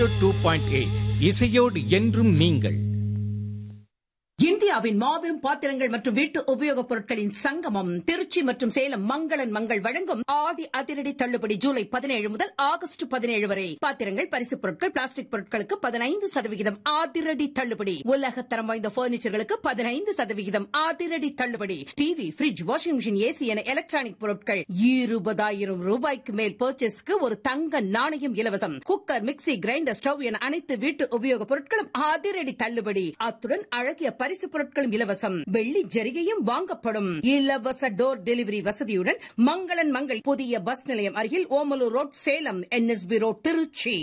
two point eight இசையோடு என்றும் நீங்கள் இந்தியாவின் மாபெரும் பாத்திரங்கள் மற்றும் வீட்டு உபயோகப் பொருட்களின் சங்கமம் திருச்சி மற்றும் சேலம் மங்களன் மங்கள் வழங்கும் ஆடி அதிரடி தள்ளுபடி ஜூலை பதினேழு முதல் ஆகஸ்ட் பதினேழு வரை பாத்திரங்கள் பரிசுப் பொருட்கள் பிளாஸ்டிக் பொருட்களுக்கு பதினைந்து சதவிகிதம் அதிரடி தள்ளுபடி உலகத்தரம் வாய்ந்த பர்னிச்சர்களுக்கு பதினைந்து சதவிகிதம் அதிரடி தள்ளுபடி TV fridge washing machine AC என எலக்ட்ரானிக் பொருட்கள் இருபதாயிரம் ரூபாய்க்கு மேல் பர்ச்சேஸ்க்கு ஒரு தங்க நாணயம் இலவசம் குக்கர் மிக்ஸி கிரைண்டர் ஸ்டவ் என அனைத்து வீட்டு உபயோகப் பொருட்களும் அதிரடி தள்ளுபடி அத்துடன் அழகிய பரிசு பொருட்களும் இலவசம் வெள்ளி ஜரிகையும் வாங்கப்படும் இலவச டோர் டெலிவரி வசதியுடன் மங்களன் மங்கள் புதிய பஸ் நிலையம் அருகில் Omalur road Salem NSB road Trichy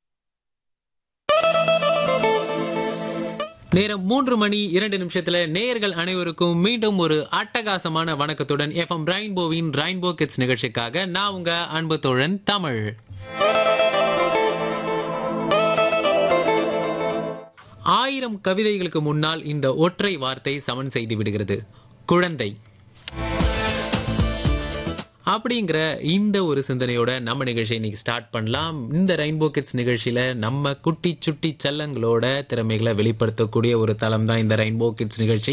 நேரம் மூன்று மணி இரண்டு நிமிஷத்துல நேயர்கள் அனைவருக்கும் மீண்டும் ஒரு அட்டகாசமான வணக்கத்துடன் எஃப்எம் ரெயின்போவின் ரெயின்போ கிட்ஸ் நிகழ்ச்சிக்காக நான் உங்க அன்பு தோழன் தமிழ் ஆயிரம் கவிதைகளுக்கு முன்னால் இந்த ஒற்றை வார்த்தை சமன் செய்து விடுகிறது குழந்தை அப்படிங்கிற இந்த ஒரு சிந்தனையோட நம்ம நிகழ்ச்சியை இன்னைக்கு ஸ்டார்ட் பண்ணலாம் இந்த ரெயின்போ கிட்ஸ் நிகழ்ச்சியில நம்ம குட்டி சுட்டி செல்லங்களோட திறமைகளை வெளிப்படுத்தக்கூடிய ஒரு தளம் தான் இந்த ரெயின்போ கிட்ஸ் நிகழ்ச்சி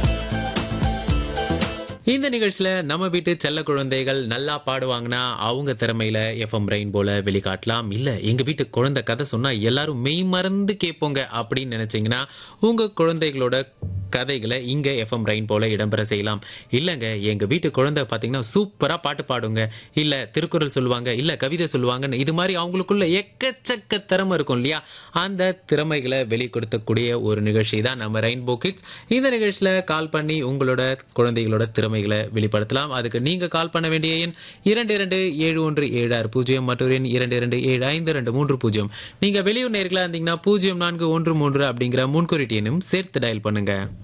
இந்த நிகழ்ச்சியில நம்ம வீட்டு செல்ல குழந்தைகள் நல்லா பாடுவாங்கன்னா அவங்க திறமையில எஃப்எம் ரெயின்போல வெளிக்காட்டலாம் இல்ல எங்க வீட்டு குழந்தை கதை சொன்னா எல்லாரும் மெய் மறந்து கேட்போங்க அப்படின்னு நினைச்சீங்கன்னா உங்க குழந்தைகளோட கதைகளை இங்க எஃப்எம் ரெயின் போல இடம்பெற செய்யலாம் இல்லங்க எங்க வீட்டு குழந்தை பாத்தீங்கன்னா சூப்பரா பாட்டு பாடுங்க இல்ல திருக்குறள் சொல்லுவாங்க இல்ல கவிதை சொல்லுவாங்கன்னு இது மாதிரி அவங்களுக்குள்ள எக்கச்சக்க திறமை இருக்கும் இல்லையா அந்த திறமைகளை வெளிப்படுத்தக்கூடிய ஒரு நிகழ்ச்சி தான் நம்ம ரெயின்போ கிட்ஸ் இந்த நிகழ்ச்சியில கால் பண்ணி உங்களோட குழந்தைகளோட திறமைகளை வெளிப்படுத்தலாம் அதுக்கு நீங்க கால் பண்ண வேண்டிய எண் இரண்டு இரண்டு ஏழு ஒன்று ஏழு ஆறு பூஜ்ஜியம் மற்றொரு எண் இரண்டு இரண்டு ஏழு ஐந்து ரெண்டு மூன்று பூஜ்ஜியம் நீங்க வெளியூர் நேர்களா இருந்தீங்கன்னா பூஜ்ஜியம் நான்கு ஒன்று மூன்று அப்படிங்கிற முன்குறிட்டு எண்ணும் சேர்த்து டயல் பண்ணுங்க